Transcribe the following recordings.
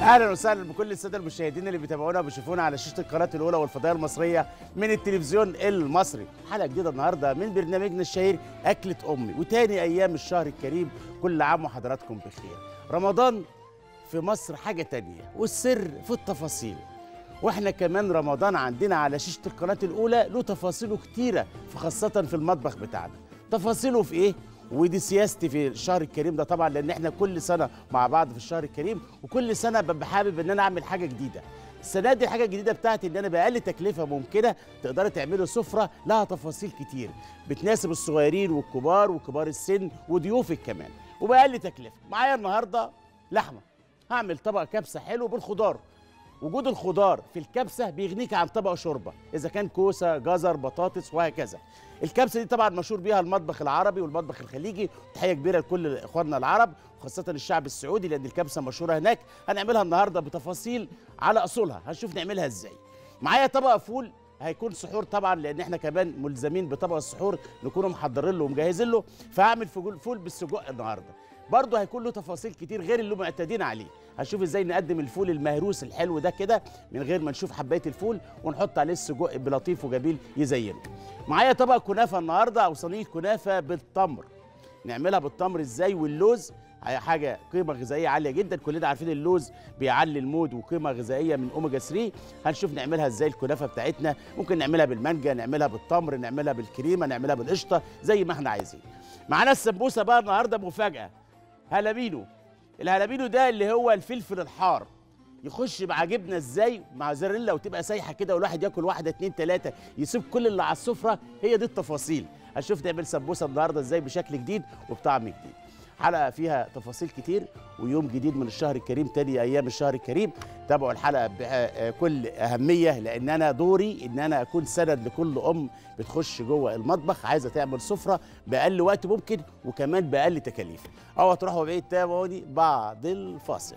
اهلا وسهلا بكل الساده المشاهدين اللي بيتابعونا وبيشوفونا على شاشه القناه الاولى والفضائيه المصريه من التلفزيون المصري حلقه جديده النهارده من برنامجنا الشهير اكله امي وتاني ايام الشهر الكريم كل عام وحضراتكم بخير رمضان في مصر حاجه تانية والسر في التفاصيل واحنا كمان رمضان عندنا على شاشه القناه الاولى له تفاصيله كتيره خاصه في المطبخ بتاعنا تفاصيله في ايه ودي سياستي في الشهر الكريم ده طبعا لان احنا كل سنه مع بعض في الشهر الكريم وكل سنه ببقى حابب ان انا اعمل حاجه جديده السنه دي الحاجه الجديده بتاعتي ان انا باقل تكلفه ممكنه تقدروا تعملوا سفره لها تفاصيل كتير بتناسب الصغيرين والكبار وكبار السن وضيوفك كمان وباقل تكلفه معايا النهارده لحمه هعمل طبق كبسه حلو بالخضار وجود الخضار في الكبسه بيغنيك عن طبق شوربه اذا كان كوسه جزر بطاطس وهكذا الكبسه دي طبعا مشهور بيها المطبخ العربي والمطبخ الخليجي تحيه كبيره لكل اخواننا العرب وخاصه الشعب السعودي لان الكبسه مشهوره هناك هنعملها النهارده بتفاصيل على اصولها هنشوف نعملها ازاي معايا طبق فول هيكون سحور طبعا لان احنا كمان ملزمين بطبق السحور نكونوا محضرين له ومجهزين له فهعمل فول بالسجق النهارده برضه هيكون له تفاصيل كتير غير اللي معتادين عليه هنشوف ازاي نقدم الفول المهروس الحلو ده كده من غير ما نشوف حبايه الفول ونحط عليه السجق بلطيف وجميل يزينه معايا طبق كنافه النهارده او صينيه كنافه بالتمر نعملها بالتمر ازاي واللوز حاجه قيمه غذائيه عاليه جدا كلنا عارفين اللوز بيعلي المود وقيمه غذائيه من اوميجا 3 هنشوف نعملها ازاي الكنافه بتاعتنا ممكن نعملها بالمانجا نعملها بالتمر نعملها بالكريمه نعملها بالقشطه زي ما احنا عايزين معانا السمبوسه بقى النهارده مفاجاه هلابينو الهلابينو ده اللي هو الفلفل الحار يخش مع جبنه ازاي مع زريلا وتبقى سايحه كده والواحد ياكل واحده اتنين تلاته يسيب كل اللي على السفره هي دي التفاصيل هنشوف نعمل سمبوسه النهارده ازاي بشكل جديد وبطعم جديد حلقه فيها تفاصيل كتير ويوم جديد من الشهر الكريم تاني ايام الشهر الكريم تابعوا الحلقه بكل اهميه لان انا دوري ان انا اكون سند لكل ام بتخش جوه المطبخ عايزه تعمل سفره باقل وقت ممكن وكمان باقل تكاليف اوعى تروحوا بعيد تابعوني بعد الفاصل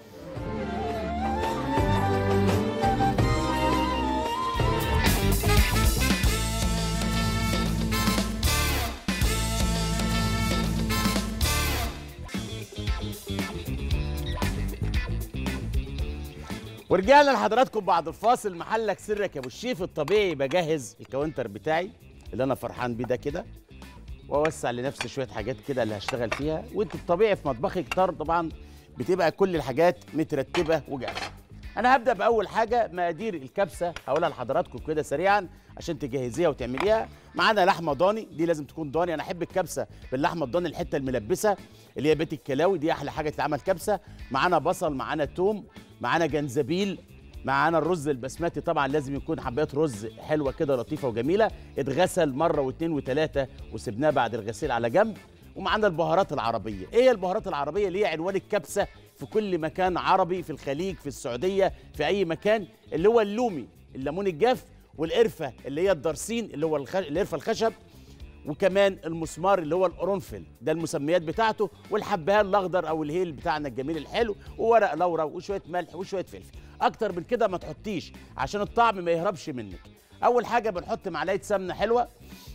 ورجعنا لحضراتكم بعد الفاصل محلك سرك يا ابو الشيف الطبيعي بجهز الكاونتر بتاعي اللي انا فرحان بيه ده كده واوسع لنفسي شويه حاجات كده اللي هشتغل فيها وانت الطبيعي في مطبخك طبعا بتبقى كل الحاجات مترتبه وجاهزه انا هبدا باول حاجه مقادير الكبسه هقولها لحضراتكم كده سريعا عشان تجهزيها وتعمليها معانا لحمه ضاني دي لازم تكون ضاني انا احب الكبسه باللحمه الضاني الحته الملبسه اللي هي بيت الكلاوي دي احلى حاجه تتعمل كبسه معانا بصل معانا توم معانا جنزبيل معانا الرز البسمتي طبعا لازم يكون حبايات رز حلوه كده لطيفه وجميله اتغسل مره واثنين وثلاثه وسبناه بعد الغسيل على جنب ومعانا البهارات العربيه ايه البهارات العربيه اللي هي عنوان الكبسه في كل مكان عربي في الخليج في السعوديه في اي مكان اللي هو اللومي الليمون الجاف والقرفه اللي هي الدرسين اللي هو الخ... القرفه الخشب وكمان المسمار اللي هو القرنفل ده المسميات بتاعته والحبهان الاخضر او الهيل بتاعنا الجميل الحلو وورق لورا وشويه ملح وشويه فلفل اكتر من كده ما تحطيش عشان الطعم ما يهربش منك اول حاجه بنحط معلقه سمنه حلوه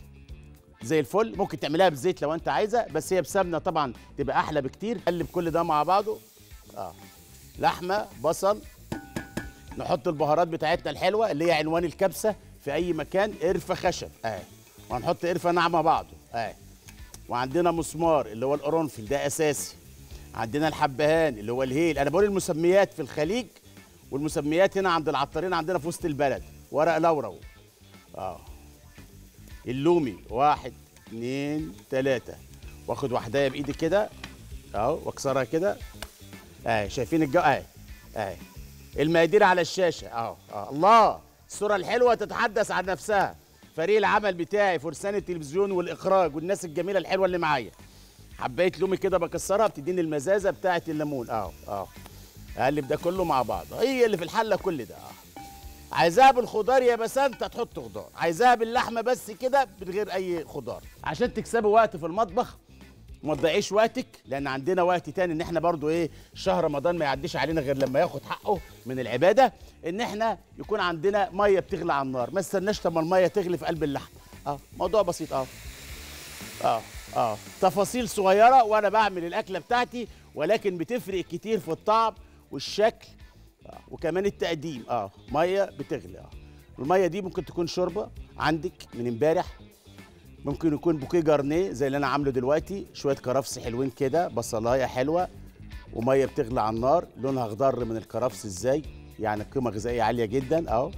زي الفل ممكن تعملها بزيت لو انت عايزه بس هي بسمنه طبعا تبقى احلى بكتير قلب كل ده مع بعضه اه لحمه بصل نحط البهارات بتاعتنا الحلوه اللي هي عنوان الكبسه في اي مكان قرفه خشب اه وهنحط قرفه ناعمه بعضه اه وعندنا مسمار اللي هو القرنفل ده اساسي عندنا الحبهان اللي هو الهيل انا بقول المسميات في الخليج والمسميات هنا عند العطارين عندنا في وسط البلد ورق لورو اه اللومي واحد اتنين تلاته واخد واحدايه بايدي كده اهو واكسرها كده اهي شايفين الجو اهي اهي المقادير على الشاشه اهو اه الله الصوره الحلوه تتحدث عن نفسها فريق العمل بتاعي فرسان التلفزيون والاخراج والناس الجميله الحلوه اللي معايا حبايه لومي كده بكسرها بتديني المزازه بتاعه الليمون اهو اهو اقلب ده كله مع بعض هي اللي في الحله كل ده اه عايزاها بالخضار يا بسنت تحط خضار عايزاها باللحمه بس كده من غير اي خضار عشان تكسبي وقت في المطبخ وما تضيعيش وقتك لان عندنا وقت تاني ان احنا برضو ايه شهر رمضان ما يعديش علينا غير لما ياخد حقه من العباده ان احنا يكون عندنا ميه بتغلي على النار ما استناش لما الميه تغلي في قلب اللحم اه موضوع بسيط اه اه اه تفاصيل صغيره وانا بعمل الاكله بتاعتي ولكن بتفرق كتير في الطعم والشكل وكمان التقديم اه ميه بتغلي اه الميه دي ممكن تكون شوربه عندك من امبارح ممكن يكون بوكيه جارنيه زي اللي انا عامله دلوقتي شويه كرفس حلوين كده بصلايه حلوه وميه بتغلي على النار لونها اخضر من الكرفس ازاي يعني قيمه غذائيه عاليه جدا اهو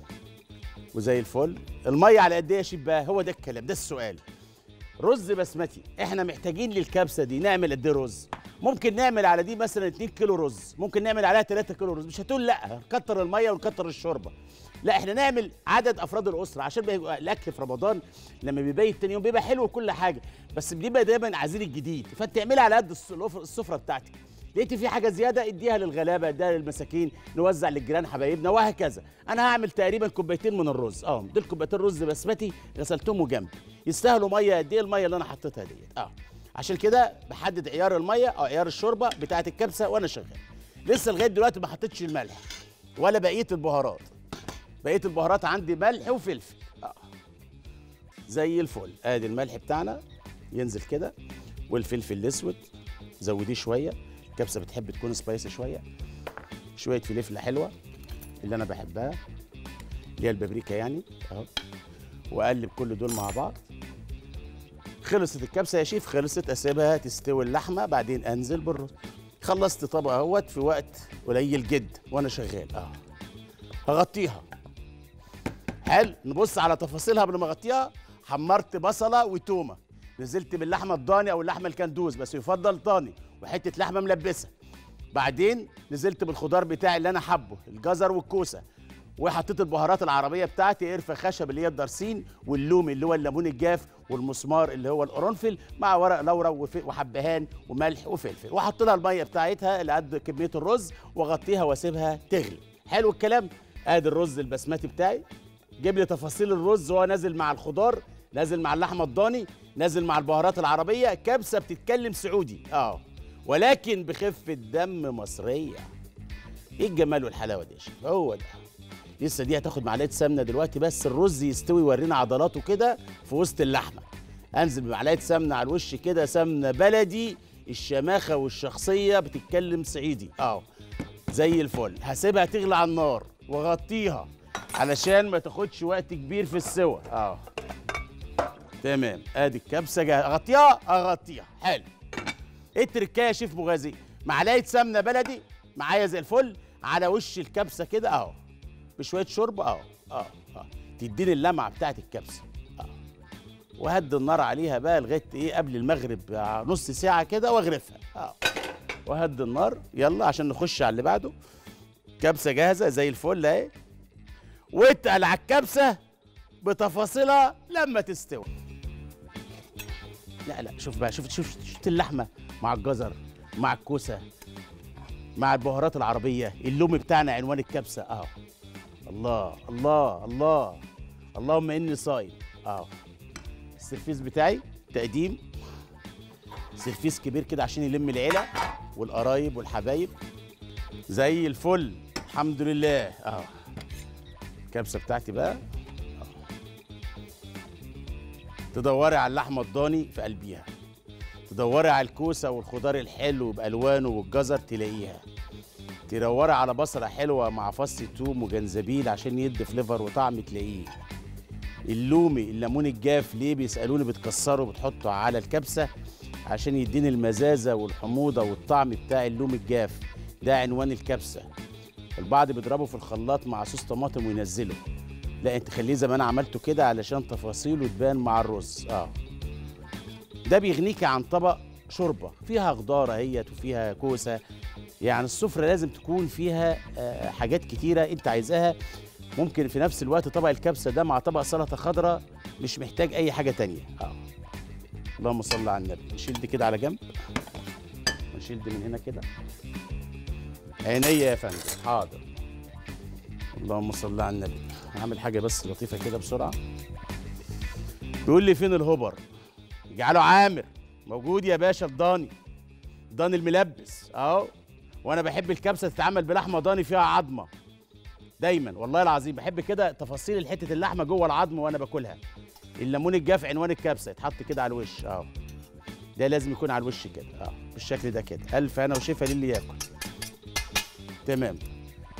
وزي الفل الميه على قد ايه يا شيف بقى هو ده الكلام ده السؤال رز بسمتي احنا محتاجين للكبسه دي نعمل قد ايه رز ممكن نعمل على دي مثلا 2 كيلو رز ممكن نعمل عليها 3 كيلو رز مش هتقول لا نكتر الميه ونكتر الشوربه لا احنا نعمل عدد افراد الاسره عشان بيبقى الاكل في رمضان لما بيبيت تاني يوم بيبقى حلو وكل حاجه بس بنبقى دايما عايزين الجديد فانت اعملها على قد السلوف- السفره بتاعتك لقيت في حاجه زياده اديها للغلابه اديها للمساكين نوزع للجيران حبايبنا وهكذا انا هعمل تقريبا كوبايتين من الرز اه دول كوبايتين رز بسمتي غسلتهم وجنبي يستاهلوا ميه قد ايه الميه اللي انا حطيتها ديت اه عشان كده بحدد عيار الميه او عيار الشوربه بتاعه الكبسه وانا شغال لسه لغايه دلوقتي ما حطيتش الملح ولا بقيه البهارات بقيه البهارات عندي ملح وفلفل اه زي الفل ادي الملح بتاعنا ينزل كده والفلفل الاسود زوديه شويه الكبسه بتحب تكون سبايسي شويه شويه فلفله حلوه اللي انا بحبها اللي هي البابريكا يعني اهو واقلب كل دول مع بعض خلصت الكبسه يا شيف خلصت اسيبها تستوي اللحمه بعدين انزل بالرز خلصت طبق اهوت في وقت قليل جدا وانا شغال اه هغطيها حلو نبص على تفاصيلها قبل ما اغطيها حمرت بصله وتومه نزلت باللحمه الضاني او اللحمه الكندوز بس يفضل ضاني وحته لحمه ملبسه بعدين نزلت بالخضار بتاعي اللي انا حبه الجزر والكوسه وحطيت البهارات العربيه بتاعتي قرفه خشب اللي هي الدرسين واللومي اللي هو الليمون الجاف والمسمار اللي هو القرنفل مع ورق لورا وف- وحبهان وملح وفلفل واحط لها الميه بتاعتها اللي قد كميه الرز واغطيها واسيبها تغلي حلو الكلام ادي الرز البسمتي بتاعي جيب لي تفاصيل الرز وهو نازل مع الخضار نازل مع اللحمه الضاني نازل مع البهارات العربيه كبسه بتتكلم سعودي اه ولكن بخفه دم مصريه ايه الجمال والحلاوه دي يا شيخ هو ده لسه دي هتاخد معلقه سمنه دلوقتي بس الرز يستوي يورينا عضلاته كده في وسط اللحمه انزل بمعلقه سمنه على الوش كده سمنه بلدي الشماخه والشخصيه بتتكلم صعيدي اه زي الفل هسيبها تغلي على النار واغطيها علشان ما تاخدش وقت كبير في السوى اه تمام ادي الكبسه جاهزه اغطيها اغطيها حلو ايه التركايه يا شيف مغازي معلقه سمنه بلدي معايا زي الفل على وش الكبسه كده اهو بشويه شوربه اهو اه اه تديني اللمعه بتاعت الكبسه اه وهدي النار عليها بقى لغايه ايه قبل المغرب نص ساعه كده واغرفها اه وهدي النار يلا عشان نخش على اللي بعده كبسه جاهزه زي الفل اهي واتقل على الكبسه بتفاصيلها لما تستوي لا لا شوف بقى شوف شوف شفت اللحمه مع الجزر مع الكوسه مع البهارات العربيه اللومي بتاعنا عنوان الكبسه اهو الله الله الله اللهم اني صايم اهو السرفيس بتاعي تقديم سرفيس كبير كده عشان يلم العيله والقرايب والحبايب زي الفل الحمد لله اهو الكبسه بتاعتي بقى أهو. تدوري على اللحمه الضاني في قلبيها تدوري على الكوسه والخضار الحلو بالوانه والجزر تلاقيها تدوري على بصله حلوه مع فص توم وجنزبيل عشان يدي فليفر وطعم تلاقيه اللومي الليمون الجاف ليه بيسالوني بتكسره بتحطه على الكبسه عشان يديني المزازه والحموضه والطعم بتاع اللوم الجاف ده عنوان الكبسه البعض بيضربه في الخلاط مع صوص طماطم وينزله لا انت خليه زي ما انا عملته كده علشان تفاصيله تبان مع الرز اه ده بيغنيك عن طبق شوربه فيها خضار اهيت وفيها كوسه يعني السفره لازم تكون فيها آه، حاجات كتيره انت عايزاها ممكن في نفس الوقت طبق الكبسه ده مع طبق سلطه خضراء مش محتاج اي حاجه تانية اه اللهم صل على النبي نشيل دي كده على جنب ونشيل دي من هنا كده عينيا يا فندم حاضر اللهم صل على النبي هعمل حاجه بس لطيفه كده بسرعه بيقول لي فين الهوبر اجعله عامر موجود يا باشا الضاني ضاني الملبس اهو وانا بحب الكبسه تتعمل بلحمه ضاني فيها عظمه دايما والله العظيم بحب كده تفاصيل حته اللحمه جوه العظم وانا باكلها الليمون الجاف عنوان الكبسه يتحط كده على الوش اهو ده لازم يكون على الوش كده اه بالشكل ده كده الف انا وشفا للي ياكل تمام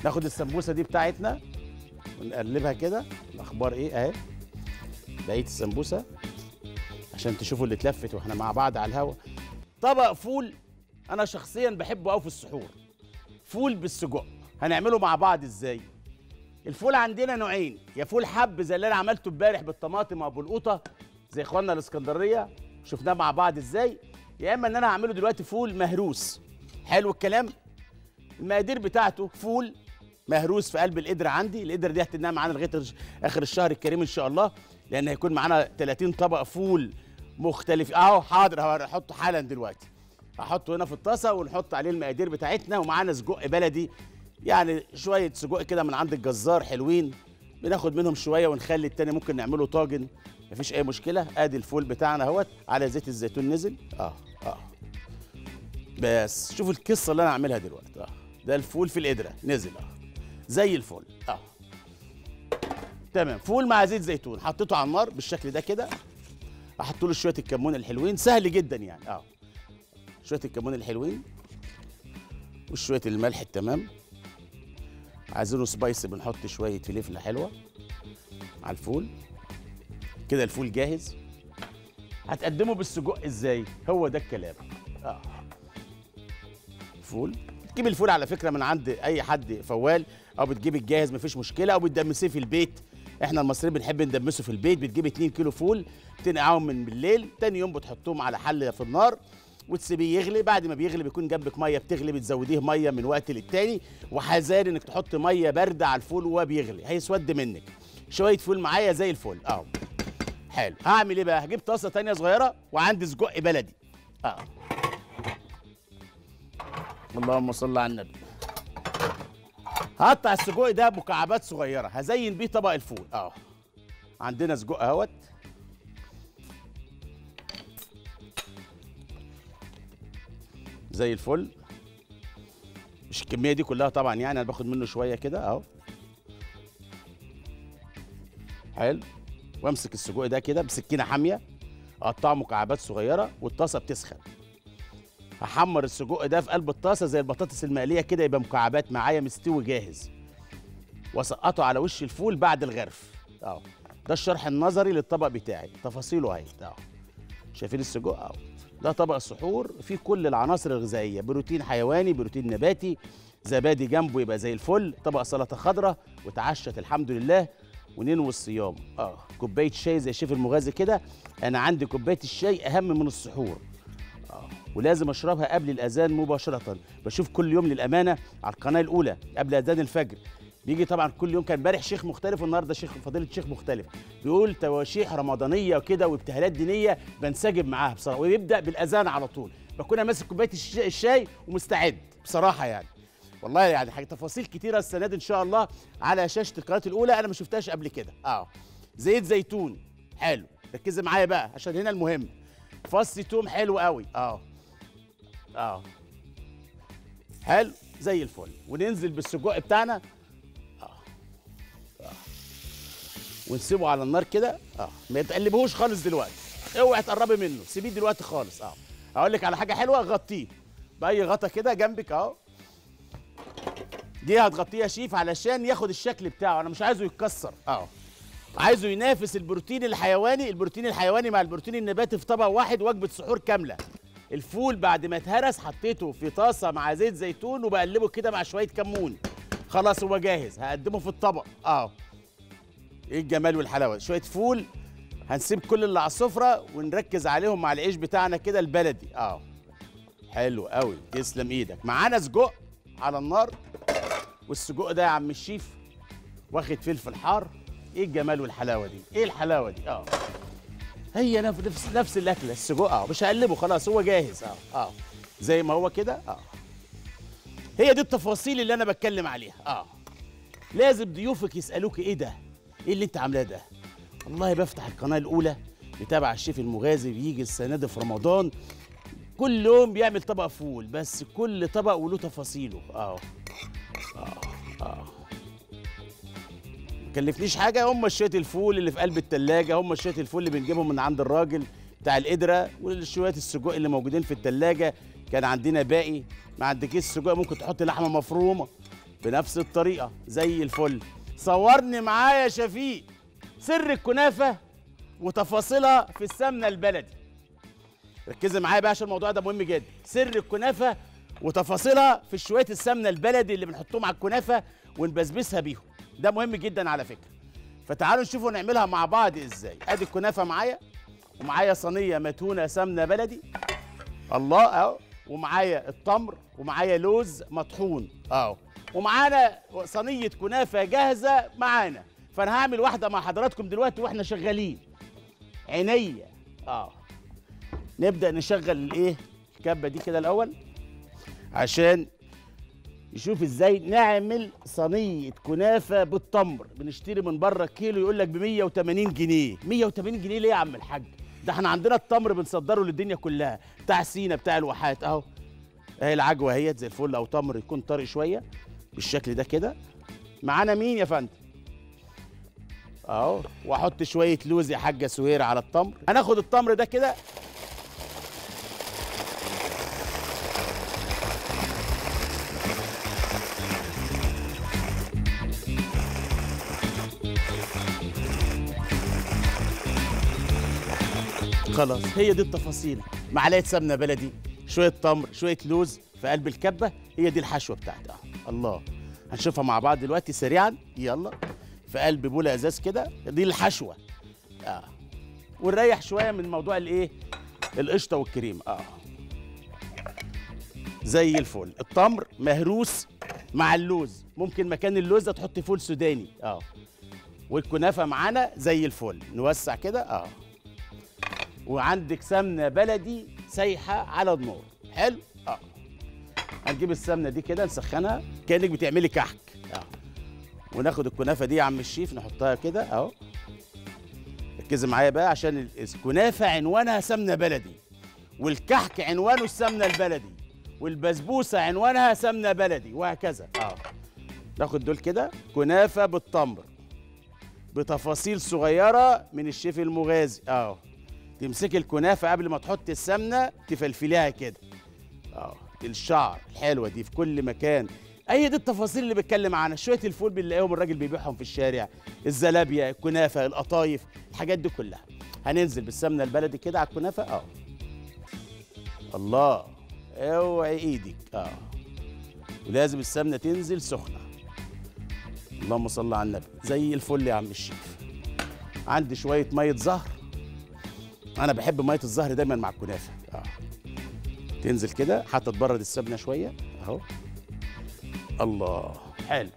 ناخد السمبوسه دي بتاعتنا ونقلبها كده الاخبار ايه اهي بقيه السمبوسه عشان تشوفوا اللي اتلفت واحنا مع بعض على الهوا طبق فول انا شخصيا بحبه قوي في السحور فول بالسجق هنعمله مع بعض ازاي الفول عندنا نوعين يا فول حب زي اللي انا عملته امبارح بالطماطم ابو القوطه زي اخواننا الاسكندريه شفناه مع بعض ازاي يا اما ان انا هعمله دلوقتي فول مهروس حلو الكلام المقادير بتاعته فول مهروس في قلب القدره عندي القدره دي هتنام معانا لغايه اخر الشهر الكريم ان شاء الله لان هيكون معانا 30 طبق فول مختلف اهو حاضر هحطه حالا دلوقتي هحطه هنا في الطاسه ونحط عليه المقادير بتاعتنا ومعانا سجق بلدي يعني شويه سجق كده من عند الجزار حلوين بناخد منهم شويه ونخلي التاني ممكن نعمله طاجن مفيش اي مشكله ادي الفول بتاعنا اهوت على زيت الزيتون نزل اه اه بس شوفوا القصه اللي انا هعملها دلوقتي اه ده الفول في القدره نزل اه زي الفل اه تمام فول مع زيت زيتون حطيته على النار بالشكل ده كده احط له شويه الكمون الحلوين سهل جدا يعني اه شويه الكمون الحلوين وشويه الملح التمام عايزينه سبايسي بنحط شويه فلفله حلوه على الفول كده الفول جاهز هتقدمه بالسجق ازاي هو ده الكلام اه فول تجيب الفول على فكره من عند اي حد فوال او بتجيب الجاهز مفيش مشكله او بتدمسيه في البيت احنا المصريين بنحب ندمسه في البيت بتجيب 2 كيلو فول تنقعهم من بالليل تاني يوم بتحطهم على حله في النار وتسيبيه يغلي بعد ما بيغلي بيكون جنبك ميه بتغلي بتزوديه ميه من وقت للتاني وحذار انك تحط ميه بارده على الفول وهو بيغلي هيسود منك شويه فول معايا زي الفل اهو حلو هعمل ايه بقى هجيب طاسه تانية صغيره وعندي سجق بلدي اه اللهم صل على النبي هقطع السجق ده مكعبات صغيره هزين بيه طبق الفول اه عندنا سجق اهوت زي الفل مش الكميه دي كلها طبعا يعني انا باخد منه شويه كده اهو حلو وامسك السجق ده كده بسكينه حاميه اقطعه مكعبات صغيره والطاسه بتسخن هحمر السجق ده في قلب الطاسه زي البطاطس المقليه كده يبقى مكعبات معايا مستوي جاهز واسقطه على وش الفول بعد الغرف اهو ده الشرح النظري للطبق بتاعي تفاصيله اهي اهو شايفين السجق اهو ده طبق السحور فيه كل العناصر الغذائيه بروتين حيواني بروتين نباتي زبادي جنبه يبقى زي الفل طبق سلطه خضراء وتعشت الحمد لله وننوي الصيام اه كوبايه شاي زي الشيف المغازي كده انا عندي كوبايه الشاي اهم من السحور اه ولازم اشربها قبل الاذان مباشره بشوف كل يوم للامانه على القناه الاولى قبل اذان الفجر بيجي طبعا كل يوم كان امبارح شيخ مختلف والنهارده شيخ فضيله شيخ مختلف بيقول تواشيح رمضانيه وكده وابتهالات دينيه بنسجم معاها بصراحه ويبدا بالاذان على طول بكون انا ماسك كوبايه الشاي ومستعد بصراحه يعني والله يعني حاجه تفاصيل كتيره السنه دي ان شاء الله على شاشه القناه الاولى انا ما شفتهاش قبل كده اه زيت زيتون حلو ركزي معايا بقى عشان هنا المهم فص توم حلو قوي اه اه حلو زي الفل وننزل بالسجق بتاعنا ونسيبه على النار كده اه ما تقلبهوش خالص دلوقتي اوعي تقربي منه سيبيه دلوقتي خالص اه اقول لك على حاجه حلوه غطيه باي غطا كده جنبك اهو دي هتغطيه يا شيف علشان ياخد الشكل بتاعه انا مش عايزه يتكسر اه عايزه ينافس البروتين الحيواني البروتين الحيواني مع البروتين النباتي في طبق واحد وجبه سحور كامله الفول بعد ما اتهرس حطيته في طاسه مع زيت زيتون وبقلبه كده مع شويه كمون خلاص هو جاهز هقدمه في الطبق اه ايه الجمال والحلاوه شويه فول هنسيب كل اللي على السفره ونركز عليهم مع العيش بتاعنا كده البلدي اه حلو قوي تسلم ايدك معانا سجق على النار والسجق ده يا عم الشيف واخد فلفل حار ايه الجمال والحلاوه دي ايه الحلاوه دي اه هي نفس نفس الاكله السجق اه مش هقلبه خلاص هو جاهز اه اه زي ما هو كده اه هي دي التفاصيل اللي انا بتكلم عليها اه لازم ضيوفك يسالوك ايه ده ايه اللي انت عاملاه ده والله بفتح القناه الاولى بتابع الشيف المغازي بيجي السنه دي في رمضان كل يوم بيعمل طبق فول بس كل طبق وله تفاصيله اه اه اه مكلفنيش حاجه هم شويه الفول اللي في قلب التلاجة هم شويه الفول اللي بنجيبهم من عند الراجل بتاع القدره وشويه السجق اللي موجودين في التلاجة كان عندنا باقي ما عندكيش سجق ممكن تحط لحمه مفرومه بنفس الطريقه زي الفل صورني معايا يا شفيق سر الكنافه وتفاصيلها في السمنه البلدي ركزي معايا بقى عشان الموضوع ده مهم جدا سر الكنافه وتفاصيلها في شويه السمنه البلدي اللي بنحطهم على الكنافه ونبسبسها بيهم ده مهم جدا على فكره فتعالوا نشوفوا نعملها مع بعض ازاي ادي الكنافه معايا ومعايا صينيه متونه سمنه بلدي الله اهو ومعايا التمر ومعايا لوز مطحون اهو ومعانا صينيه كنافه جاهزه معانا فانا هعمل واحده مع حضراتكم دلوقتي واحنا شغالين عينيا اه نبدا نشغل الايه الكبه دي كده الاول عشان نشوف ازاي نعمل صينيه كنافه بالتمر بنشتري من بره كيلو يقول لك ب 180 جنيه 180 جنيه ليه يا عم الحاج ده احنا عندنا التمر بنصدره للدنيا كلها بتاع سينا بتاع الواحات اهو اهي العجوه اهيت زي الفل او تمر يكون طري شويه بالشكل ده كده معانا مين يا فندم اهو واحط شويه لوز يا حاجه سوير على التمر هناخد التمر ده كده خلاص هي دي التفاصيل معلقه سمنه بلدي شويه تمر شويه لوز في قلب الكبه هي دي الحشوه بتاعتها الله هنشوفها مع بعض دلوقتي سريعا يلا في قلب بوله ازاز كده دي الحشوه اه ونريح شويه من موضوع الايه القشطه والكريم اه زي الفل التمر مهروس مع اللوز ممكن مكان اللوز ده تحط فول سوداني اه والكنافه معانا زي الفل نوسع كده اه وعندك سمنه بلدي سايحه على النار حلو اه هنجيب السمنه دي كده نسخنها كانك بتعملي كحك اه وناخد الكنافه دي يا عم الشيف نحطها كده اهو ركزي معايا بقى عشان الكنافه عنوانها سمنه بلدي والكحك عنوانه السمنه البلدي والبسبوسه عنوانها سمنه بلدي وهكذا اه ناخد دول كده كنافه بالتمر بتفاصيل صغيره من الشيف المغازي اه تمسكي الكنافه قبل ما تحطي السمنه تفلفليها كده اه الشعر الحلوه دي في كل مكان اي دي التفاصيل اللي بتكلم عنها شويه الفول بنلاقيهم الراجل بيبيعهم في الشارع الزلابيا الكنافه القطايف الحاجات دي كلها هننزل بالسمنه البلدي كده على الكنافه اه الله اوعي ايدك اه ولازم السمنه تنزل سخنه اللهم صل على النبي زي الفل يا عم الشيف عندي شويه ميه زهر انا بحب ميه الزهر دايما مع الكنافه اه تنزل كده حتى تبرد السمنه شويه اهو الله حلو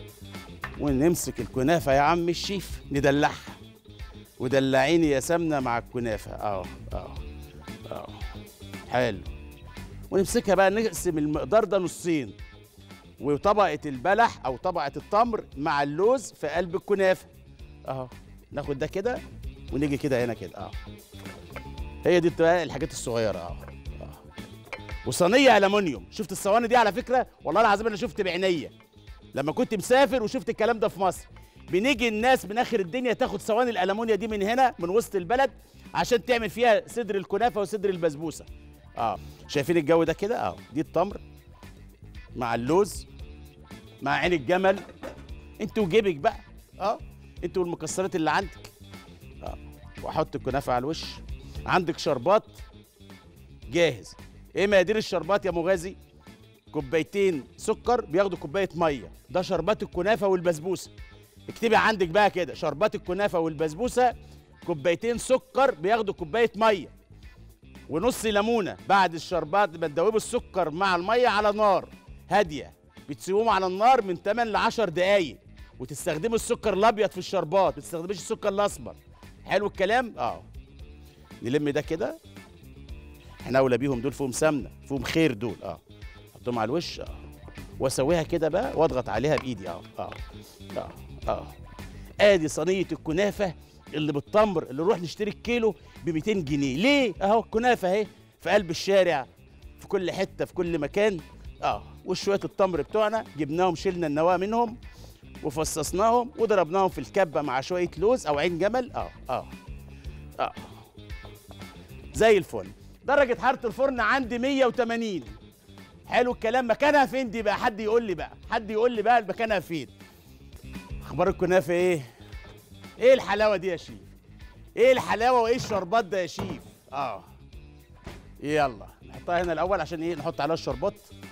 ونمسك الكنافه يا عم الشيف ندلعها ودلعيني يا سمنه مع الكنافه اه اه اه حلو ونمسكها بقى نقسم المقدار ده نصين وطبقه البلح او طبقه التمر مع اللوز في قلب الكنافه اهو ناخد ده كده ونيجي كده هنا كده اه هي دي بتبقى الحاجات الصغيره اه اه وصينيه الومنيوم شفت الصواني دي على فكره والله العظيم انا شفت بعينيا لما كنت مسافر وشفت الكلام ده في مصر بنيجي الناس من اخر الدنيا تاخد صواني الالومنيا دي من هنا من وسط البلد عشان تعمل فيها صدر الكنافه وصدر البسبوسه اه شايفين الجو ده كده اه دي التمر مع اللوز مع عين الجمل انت وجيبك بقى اه انت والمكسرات اللي عندك اه واحط الكنافه على الوش عندك شربات جاهز ايه مقادير الشربات يا مغازي كوبايتين سكر بياخدوا كوبايه ميه ده شربات الكنافه والبسبوسه اكتبي عندك بقى كده شربات الكنافه والبسبوسه كوبايتين سكر بياخدوا كوبايه ميه ونص ليمونه بعد الشربات ما تدوبوا السكر مع الميه على نار هاديه بتسيبوهم على النار من 8 ل 10 دقايق وتستخدموا السكر الابيض في الشربات ما تستخدميش السكر الاسمر حلو الكلام اه نلم ده كده احنا اولى بيهم دول فيهم سمنه فيهم خير دول اه احطهم على الوش اه واسويها كده بقى واضغط عليها بايدي اه اه اه اه ادي صينيه الكنافه اللي بالتمر اللي نروح نشتري الكيلو ب 200 جنيه ليه اهو الكنافه اهي في قلب الشارع في كل حته في كل مكان اه وشويه التمر بتوعنا جبناهم شلنا النواه منهم وفصصناهم وضربناهم في الكبه مع شويه لوز او عين جمل اه اه اه زي الفل درجه حراره الفرن عندي 180 حلو الكلام مكانها فين دي بقى حد يقول لي بقى حد يقول لي بقى مكانها فين اخبار الكنافه ايه ايه الحلاوه دي يا شيف ايه الحلاوه وايه الشربات ده يا شيف اه يلا نحطها هنا الاول عشان ايه نحط عليها الشربات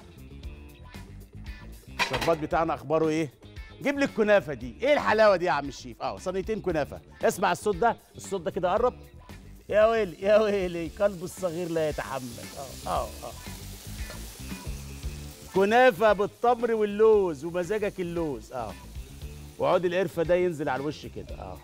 الشربات بتاعنا اخباره ايه جيب لي الكنافه دي ايه الحلاوه دي يا عم الشيف اه صينيتين كنافه اسمع الصوت ده الصوت ده كده قرب يا ويلي يا ويلي قلب الصغير لا يتحمل اه اه اه كنافه بالتمر واللوز ومزاجك اللوز اه وعود القرفه ده ينزل على الوش كده اه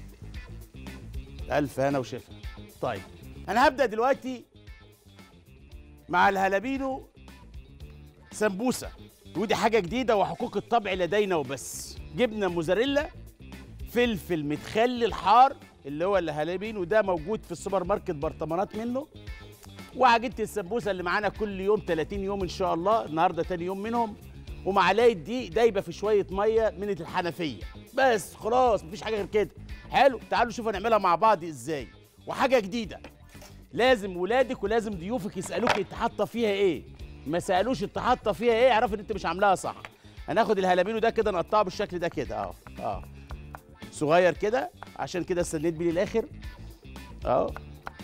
الف هنا وشفا طيب انا هبدا دلوقتي مع الهلابينو سمبوسه ودي حاجه جديده وحقوق الطبع لدينا وبس جبنه موزاريلا فلفل متخلل حار اللي هو الهلابينو ده موجود في السوبر ماركت برطمانات منه وعجينه السمبوسه اللي معانا كل يوم 30 يوم ان شاء الله النهارده تاني يوم منهم ومعلقه دي دايبه في شويه ميه من الحنفيه بس خلاص مفيش حاجه غير كده حلو تعالوا شوفوا هنعملها مع بعض ازاي وحاجه جديده لازم ولادك ولازم ضيوفك يسالوك انت حاطه فيها ايه ما سالوش انت حاطه فيها ايه اعرف ان انت مش عاملاها صح هناخد الهلابينو ده كده نقطعه بالشكل ده كده اه اه صغير كده عشان كده استنيت بيه للاخر اه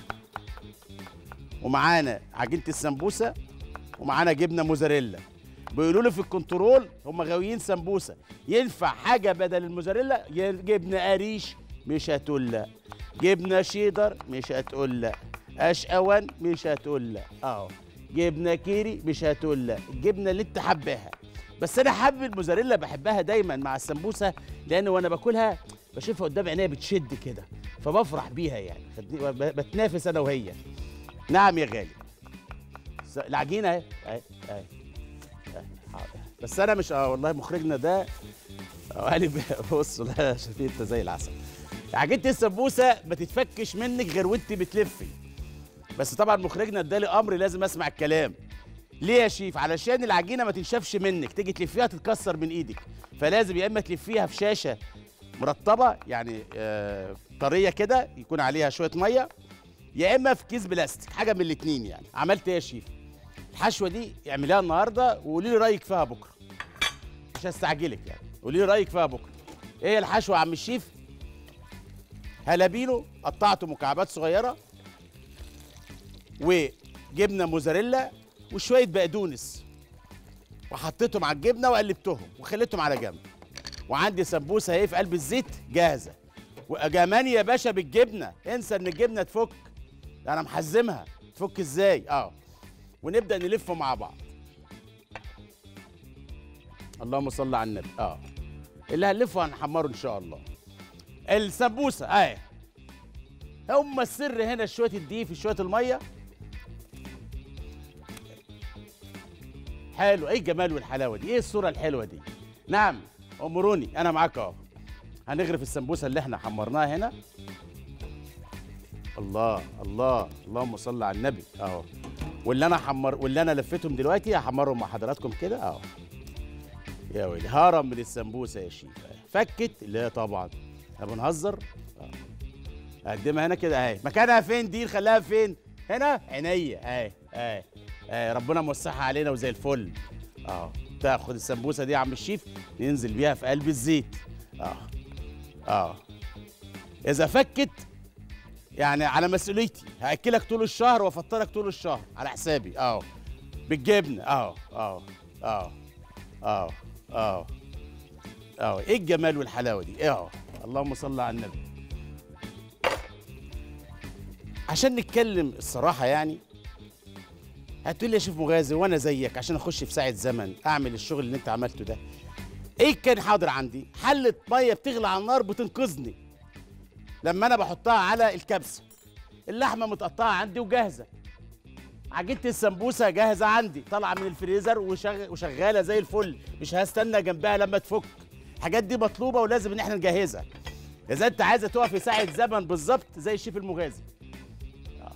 ومعانا عجينه السمبوسه ومعانا جبنه موزاريلا بيقولوا لي في الكنترول هم غاويين سمبوسه ينفع حاجه بدل الموزاريلا ي- جبنه قريش مش هتقول لا جبنه شيدر مش هتقول لا اشقوان مش هتقول لا اه جبنه كيري مش هتقول لا الجبنه اللي انت حباها بس انا حابب الموزاريلا بحبها دايما مع السمبوسه لان وانا باكلها بشوفها قدام عينيا بتشد كده فبفرح بيها يعني خدني- ب- بتنافس انا وهي نعم يا غالي س- العجينه اهي اهي اهي أهي. حاضر. بس انا مش اه والله مخرجنا ده قال لي بص لا شفيق انت زي العسل عجينه السمبوسه ما تتفكش منك غير وانت بتلفي بس طبعا مخرجنا ادالي امر لازم اسمع الكلام ليه يا شيف علشان العجينه ما تنشفش منك تيجي تلفيها تتكسر من ايدك فلازم يا اما تلفيها في شاشه مرطبه يعني آه طريه كده يكون عليها شويه ميه يا اما في كيس بلاستيك حاجه من الاتنين يعني عملت ايه يا شيف الحشوه دي اعمليها النهارده وقولي لي رايك فيها بكره مش هستعجلك يعني قولي لي رايك فيها بكره ايه الحشوه يا عم الشيف هلابينو قطعته مكعبات صغيره وجبنه موزاريلا وشويه بقدونس وحطيتهم على الجبنه وقلبتهم وخليتهم على جنب وعندي سمبوسه اهي في قلب الزيت جاهزه وكمان يا باشا بالجبنه انسى ان الجبنه تفك انا محزمها تفك ازاي اه ونبدا نلفه مع بعض اللهم صل على النبي اه اللي هنلفه هنحمره ان شاء الله السمبوسه اهي هم السر هنا شويه الدقيق في شويه الميه حلو ايه الجمال والحلاوه دي ايه الصوره الحلوه دي نعم امروني انا معاك اهو هنغرف السمبوسه اللي احنا حمرناها هنا الله الله اللهم صل على النبي اهو واللي انا حمر واللي انا لفيتهم دلوقتي هحمرهم مع حضراتكم كده اهو يا ويلي هرم من السمبوسه يا شيف فكت لا طبعا احنا بنهزر آه. اقدمها هنا كده اهي مكانها فين دي نخليها فين هنا عينيا اهي اهي اهي ربنا موسعها علينا وزي الفل اه تاخد السمبوسه دي يا عم الشيف ننزل بيها في قلب الزيت اه اه اذا فكت يعني على مسؤوليتي هاكلك طول الشهر وافطرك طول الشهر على حسابي اه بالجبنه اه اه اه اه اه اه ايه الجمال والحلاوه دي اه اللهم صل على النبي عشان نتكلم الصراحه يعني هتقول لي يا شيف مغازي وانا زيك عشان اخش في ساعه زمن اعمل الشغل اللي انت عملته ده ايه كان حاضر عندي حله ميه بتغلي على النار بتنقذني لما انا بحطها على الكبسه اللحمه متقطعه عندي وجاهزه عجينه السمبوسه جاهزه عندي طالعه من الفريزر وشغ... وشغاله زي الفل مش هستنى جنبها لما تفك الحاجات دي مطلوبه ولازم ان احنا نجهزها اذا انت عايزه تقف في ساعه زمن بالظبط زي الشيف المغازي آه.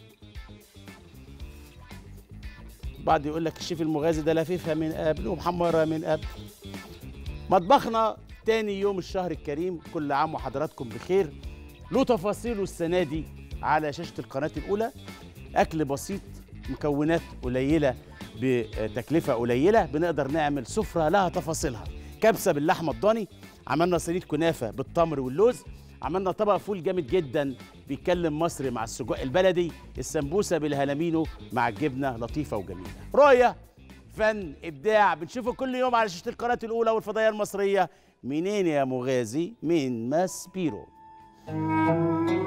بعض يقول لك الشيف المغازي ده لفيفها من قبل ومحمرها من قبل مطبخنا تاني يوم الشهر الكريم كل عام وحضراتكم بخير له تفاصيله السنة دي على شاشة القناة الأولى أكل بسيط مكونات قليلة بتكلفه قليله بنقدر نعمل سفره لها تفاصيلها كبسه باللحمه الضاني عملنا صينيه كنافه بالتمر واللوز عملنا طبق فول جامد جدا بيتكلم مصري مع السجق البلدي السمبوسه بالهلامينو مع الجبنه لطيفه وجميله رؤيه فن ابداع بنشوفه كل يوم على شاشه القناه الاولى والفضائيه المصريه منين يا مغازي من ماس بيرو